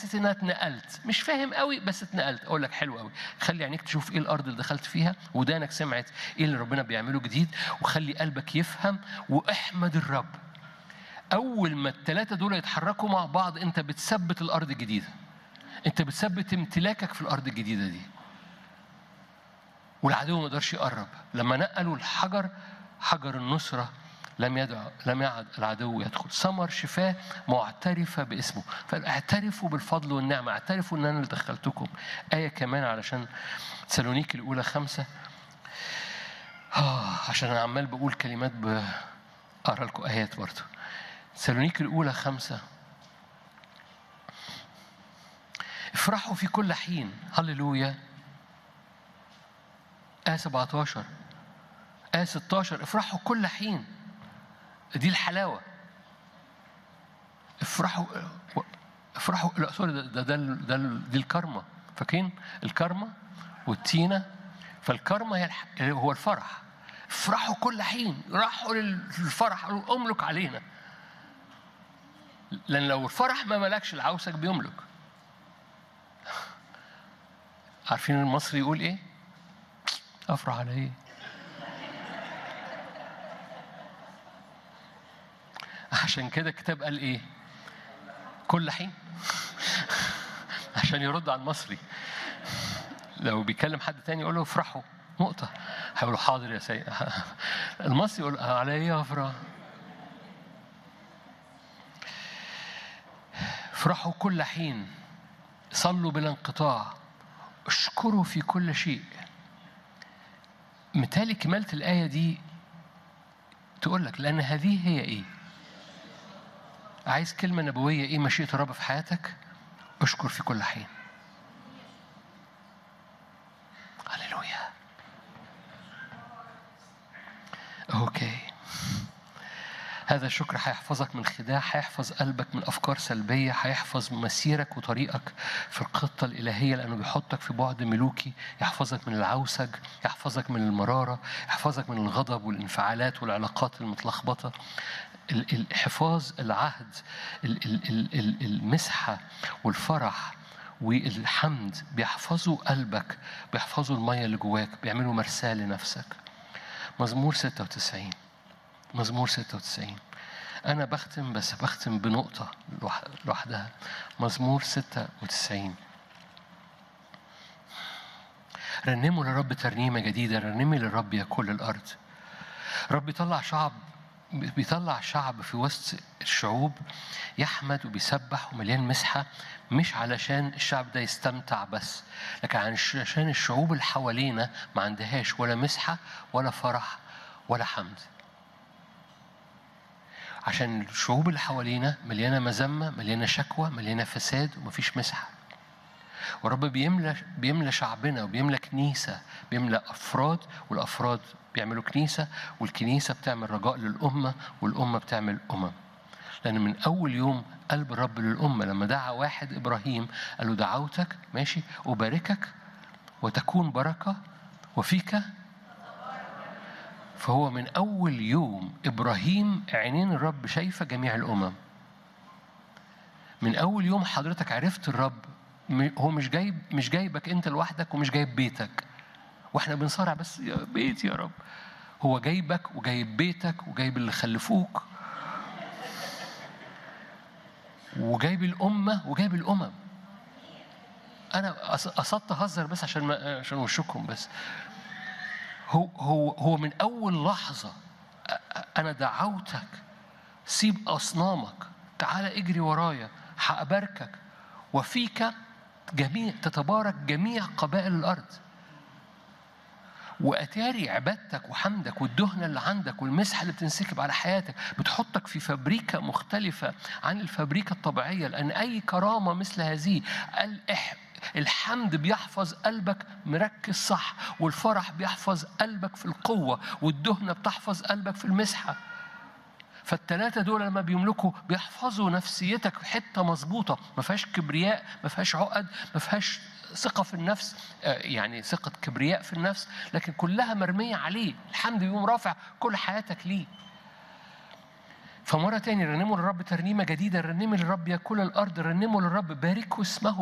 حاسس انها اتنقلت مش فاهم قوي بس اتنقلت اقول لك حلو قوي خلي عينيك تشوف ايه الارض اللي دخلت فيها ودانك سمعت ايه اللي ربنا بيعمله جديد وخلي قلبك يفهم واحمد الرب اول ما الثلاثه دول يتحركوا مع بعض انت بتثبت الارض الجديده انت بتثبت امتلاكك في الارض الجديده دي والعدو ما يقدرش يقرب لما نقلوا الحجر حجر النصره لم يدع لم يعد العدو يدخل ثمر شفاه معترفه باسمه فاعترفوا بالفضل والنعمه اعترفوا ان انا اللي دخلتكم ايه كمان علشان سالونيك الاولى خمسه آه عشان انا عمال بقول كلمات بقرا لكم ايات برضه سالونيك الاولى خمسه افرحوا في كل حين هللويا آية 17 آية 16 افرحوا كل حين دي الحلاوة افرحوا افرحوا لا سوري ده ده, ده, ده دي الكرمة فاكرين الكرمة والتينة فالكرمة هي الح... هو الفرح افرحوا كل حين راحوا للفرح قالوا املك علينا لأن لو الفرح ما ملكش العوسك بيملك عارفين المصري يقول ايه؟ افرح على ايه؟ عشان كده الكتاب قال ايه؟ كل حين عشان يرد على المصري لو بيكلم حد تاني يقول له افرحوا نقطة هيقول له حاضر يا سيد المصري يقول على ايه افرح؟ افرحوا كل حين صلوا بلا انقطاع اشكروا في كل شيء متهيألي كمالة الآية دي تقول لك لأن هذه هي إيه؟ عايز كلمة نبوية إيه مشيئة الرب في حياتك؟ اشكر في كل حين. هللويا. أوكي. هذا الشكر هيحفظك من الخداع هيحفظ قلبك من أفكار سلبية هيحفظ مسيرك وطريقك في الخطة الإلهية لأنه بيحطك في بعد ملوكي يحفظك من العوسج يحفظك من المرارة يحفظك من الغضب والانفعالات والعلاقات المتلخبطة الحفاظ العهد المسحة والفرح والحمد بيحفظوا قلبك بيحفظوا المية اللي جواك بيعملوا مرساة لنفسك مزمور 96 مزمور 96 أنا بختم بس بختم بنقطة لوحدها مزمور 96 رنموا للرب ترنيمة جديدة رنمي للرب يا كل الأرض رب يطلع شعب بيطلع شعب في وسط الشعوب يحمد وبيسبح ومليان مسحة مش علشان الشعب ده يستمتع بس لكن عشان الشعوب اللي حوالينا ما عندهاش ولا مسحة ولا فرح ولا حمد عشان الشعوب اللي حوالينا مليانه مذمه مليانه شكوى مليانه فساد ومفيش مسحه ورب بيملى بيملى شعبنا وبيملى كنيسه بيملى افراد والافراد بيعملوا كنيسه والكنيسه بتعمل رجاء للامه والامه بتعمل امم لان من اول يوم قلب الرب للامه لما دعا واحد ابراهيم قال له دعوتك ماشي اباركك وتكون بركه وفيك فهو من أول يوم إبراهيم عينين الرب شايفة جميع الأمم من أول يوم حضرتك عرفت الرب هو مش جايب مش جايبك أنت لوحدك ومش جايب بيتك واحنا بنصارع بس يا بيت يا رب هو جايبك وجايب بيتك وجايب اللي خلفوك وجايب الأمة وجايب الأمم أنا قصدت أهزر بس عشان ما عشان وشكم بس هو هو هو من اول لحظه انا دعوتك سيب اصنامك تعال اجري ورايا هاباركك وفيك جميع تتبارك جميع قبائل الارض واتاري عبادتك وحمدك والدهنه اللي عندك والمسحه اللي بتنسكب على حياتك بتحطك في فابريكا مختلفه عن الفابريكا الطبيعيه لان اي كرامه مثل هذه الإح الحمد بيحفظ قلبك مركز صح والفرح بيحفظ قلبك في القوة والدهنة بتحفظ قلبك في المسحة فالتلاتة دول لما بيملكوا بيحفظوا نفسيتك في حتة مظبوطة ما فيهاش كبرياء ما فيهاش عقد ما فيهاش ثقة في النفس يعني ثقة كبرياء في النفس لكن كلها مرمية عليه الحمد بيقوم رافع كل حياتك ليه فمرة تاني رنموا للرب ترنيمة جديدة رنموا للرب يا كل الأرض رنموا للرب باركوا اسمه